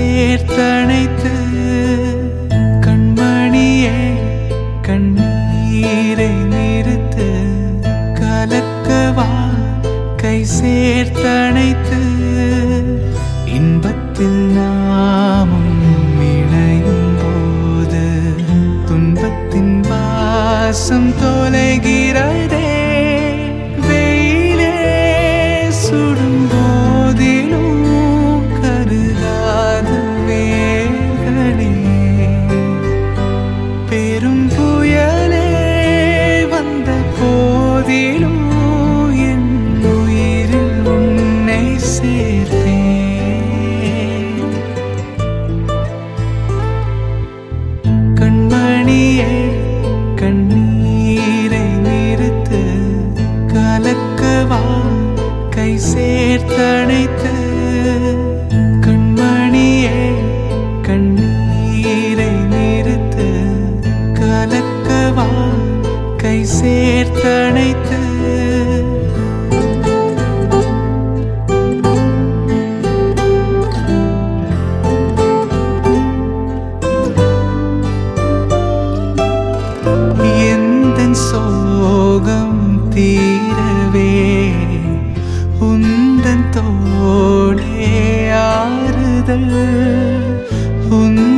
சேர்த்தணைத்து கண்மணியே கண்ணீரை நிறுத்து கலக்கவா கை சேர்த்தணைத்து இன்பத்தில் நாமும் இணையும் போது துன்பத்தின் வாசம் தொலைகிறதே வெயிலே சுடும் போதிலும் கருதாத வேர்களே பெரும் புயலே வந்த போதிலும் என் உயிரில் உன்னை சேர்த்தேன் கண்மணியே கண்ணீரை நிறுத்து கலக்கவா கை சேர்த்தணைத்து கண்மணியே கண்ணீரை நிறுத்து கலக்கவா கை சேர்த்தணைத்து எந்தன் சோகம் தீரவே உந்தன் தோடே ஆறுதல் உன்